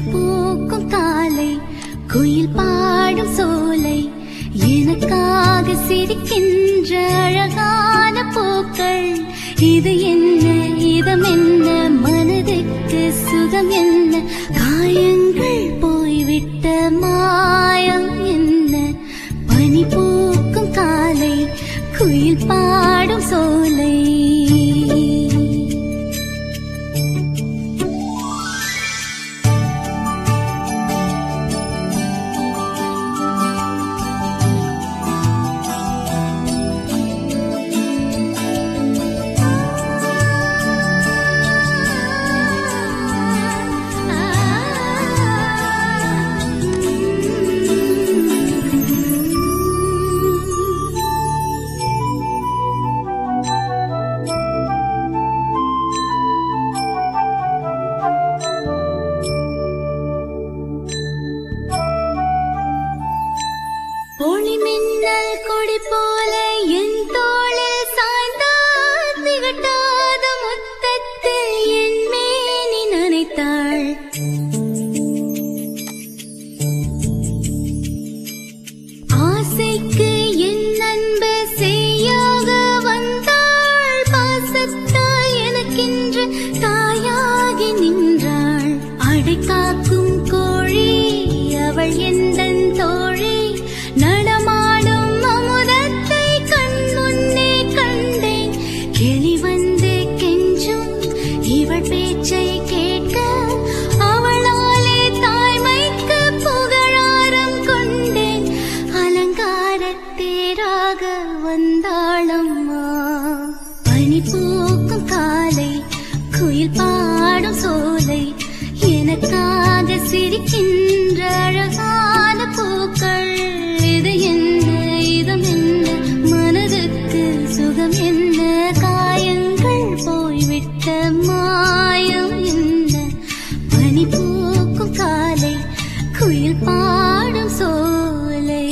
பூக்கும் காலை குயில் பாடும் சோலை எனக்காக சிரிக்கின்ற அழகான பூக்கள் இது என்ன இதம் என்ன மனதுக்கு சுகம் என்ன காயங்கள் போய்விட்ட மாயம் என்ன பனி பூக்கும் காலை குயில் பாடும் சோலை ஒளி மின்னல் கொடி போல என் தோளில் சாய்ந்தால் திகட்டாத முத்தத்தில் என் மேனி நனைத்தாள் ஆசைக்கு என் அன்பு செய்யாக வந்தாள் பாசத்தால் எனக்கென்று தாயாகி நின்றாள் அடை காக்கும் கோழி அவள் எந்தன் தோழி நடமாடும் அமுதத்தை கண் முன்னே கண்டேன் கிளி வந்து கெஞ்சும் இவள் பேச்சை கேட்க அவளாலே தாய்மைக்கு புகழாரம் கொண்டேன் அலங்காரத் தேராக வந்தாளம்மா பனி பூக்கும் காலை குயில் பாடும் சோலை எனக்காக சிரிக்கின்ற அழகான பூக்கள் இது என்ன இதம் என்ன மனதுக்கு சுகம் என்ன காயங்கள் போய்விட்ட மாயம் என்ன பனி பூக்கும் காலை குயில் பாடும் சோலை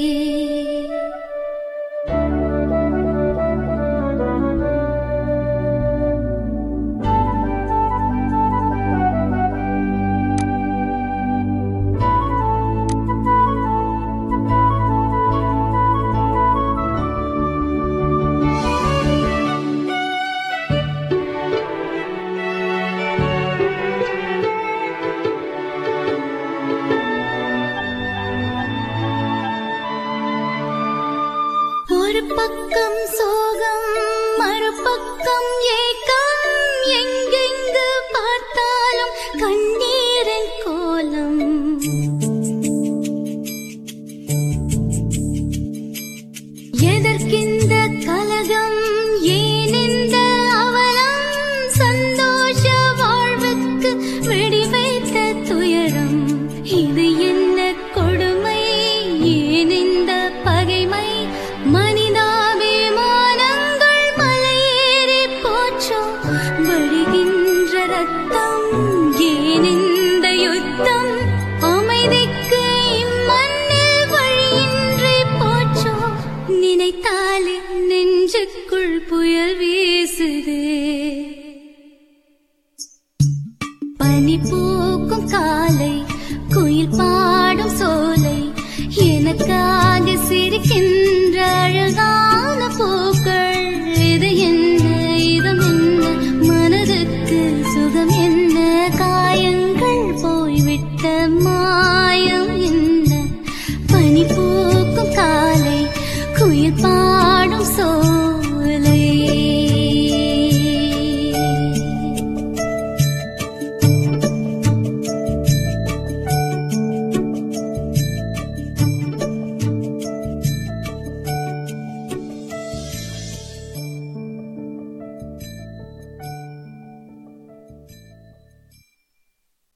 ஒரு பக்கம் சோகம் மறுபக்கம் ஏக்கம் எங்கெங்கு பார்த்தாலும் கண்ணீரின் கோலம் எதற்கிந்த கலகம் ஏன் இந்த அவலம் சந்தோஷ வாழ்வுக்கு வெடி வைத்த துயரம் இது என்ன கொடுமை ஏன் இந்த பகைமை மனிதாபிமானங்கள் மலையேறி போச்சோ வழிகின்ற ரத்தம் ஏன் இந்த யுத்தம் அமைதிக்கு இம்மண்ணில் வழியின்றி போச்சோ நினைத்தாலே நெஞ்சுக்குள் புயல் வீசுதே பனி பூக்கும் காலை குயில் பாடும் சோலை எனக்காக சிரிக்கின்ற